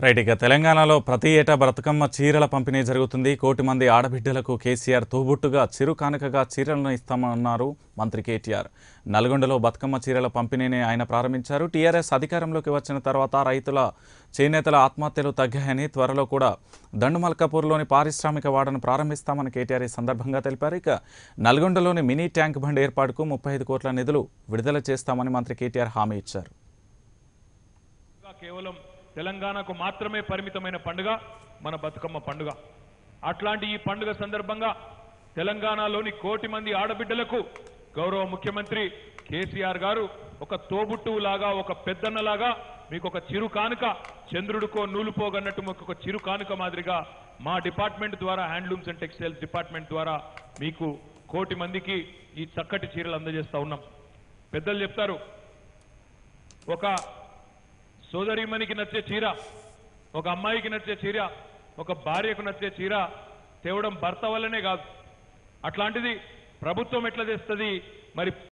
right ఇక తెలంగాణలో ప్రతి ఏటా బతుకమ్మ చీరల పంపిణీ జరుగుతుంది కోటి మంది ఆడబిడ్డలకు కేసీఆర్ తోబుట్టుగా చిరు కానుకగా చీరలను ఇస్తామన్నారు మంత్రి కేటీఆర్ నల్గొండలో బతుకమ్మ చీరల పంపిణీని ఆయన ప్రారంభించారు టీఆర్ఎస్ అధికారంలోకి వచ్చిన తర్వాత రైతుల చేనేతల ఆత్మహత్యలు తగ్గాయని త్వరలో కూడా దండుమల్కాపూర్లోని పారిశ్రామిక వాడను ప్రారంభిస్తామని కేటీఆర్ ఈ సందర్భంగా తెలిపారు ఇక నల్గొండలోని మినీ ట్యాంక్ బండ్ ఏర్పాటుకు ముప్పై ఐదు కోట్ల నిధులు విడుదల చేస్తామని మంత్రి కేటీఆర్ హామీ ఇచ్చారు పండుగ కేవలం తెలంగాణకు మాత్రమే పరిమితమైన పండుగ మన బతుకమ్మ పండుగ అట్లాంటి ఈ పండుగ సందర్భంగా తెలంగాణలోని కోటి మంది ఆడబిడ్డలకు గౌరవ ముఖ్యమంత్రి కేసీఆర్ గారు ఒక తోబుట్టువులాగా ఒక పెద్దన్నలాగా మీకు ఒక చిరు కానుక చంద్రుడికో నూలు పోగన్నట్టు మీకు ఒక చిరు కానుక మాదిరిగా మా డిపార్ట్మెంట్ ద్వారా హ్యాండ్లూమ్స్ అండ్ టెక్స్టైల్స్ డిపార్ట్మెంట్ ద్వారా మీకు కోటి మందికి ఈ చక్కటి చీరలు అందజేస్తా ఉన్నాం పెద్దలు చెప్తారు ఒక సోదరీమణికి నచ్చే చీర ఒక అమ్మాయికి నచ్చే చీర ఒక భార్యకు నచ్చే చీర తేవడం భర్త వల్లనే కాదు అట్లాంటిది ప్రభుత్వం ఎట్లా తెస్తుంది మరి